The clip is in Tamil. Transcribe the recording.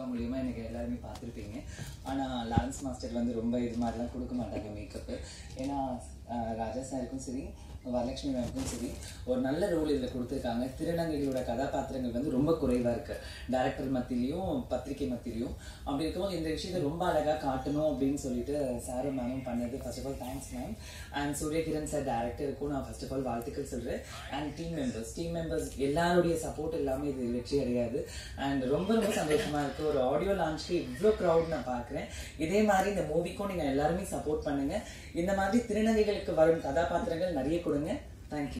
தீபா மூலியமா எனக்கு எல்லாருமே பார்த்துருப்பீங்க ஆனால் லாரன்ஸ் மாஸ்டர் வந்து ரொம்ப இது மாதிரிலாம் கொடுக்க மாட்டாங்க மேக்கப்பு ஏன்னா ஆஹ் ராஜா சாருக்கும் சரி வரலட்சுமி மேமுக்கும் சரி ஒரு நல்ல ரோல் இதில் கொடுத்துருக்காங்க திருநங்கைகளோட கதாபாத்திரங்கள் வந்து ரொம்ப குறைவாக இருக்கு டேரக்டர் மத்தியிலையும் பத்திரிகை மத்தியிலையும் அப்படி இருக்கும்போது இந்த விஷயத்தை ரொம்ப அழகாக காட்டணும் அப்படின்னு சொல்லிட்டு சாரும் மேமும் பண்ணது first of all thanks ma'am and Suryakiran sir டேரக்டருக்கும் நான் ஃபர்ஸ்ட் ஆஃப் ஆல் வாழ்த்துக்கள் சொல்கிறேன் and team members team members எல்லாருடைய சப்போர்ட் இல்லாமல் இது வெற்றி அடையாது அண்ட் ரொம்ப ரொம்ப சந்தோஷமா இருக்கு ஒரு ஆடியோ லான்ச்க்கு இவ்வளோ க்ரௌட் நான் பார்க்குறேன் இதே மாதிரி இந்த மூவிக்கும் நீங்கள் எல்லாருமே சப்போர்ட் பண்ணுங்க இந்த மாதிரி திருநங்கைகளுக்கு வரும் கதாபாத்திரங்கள் நிறைய கொடுங்க தேங்க்யூ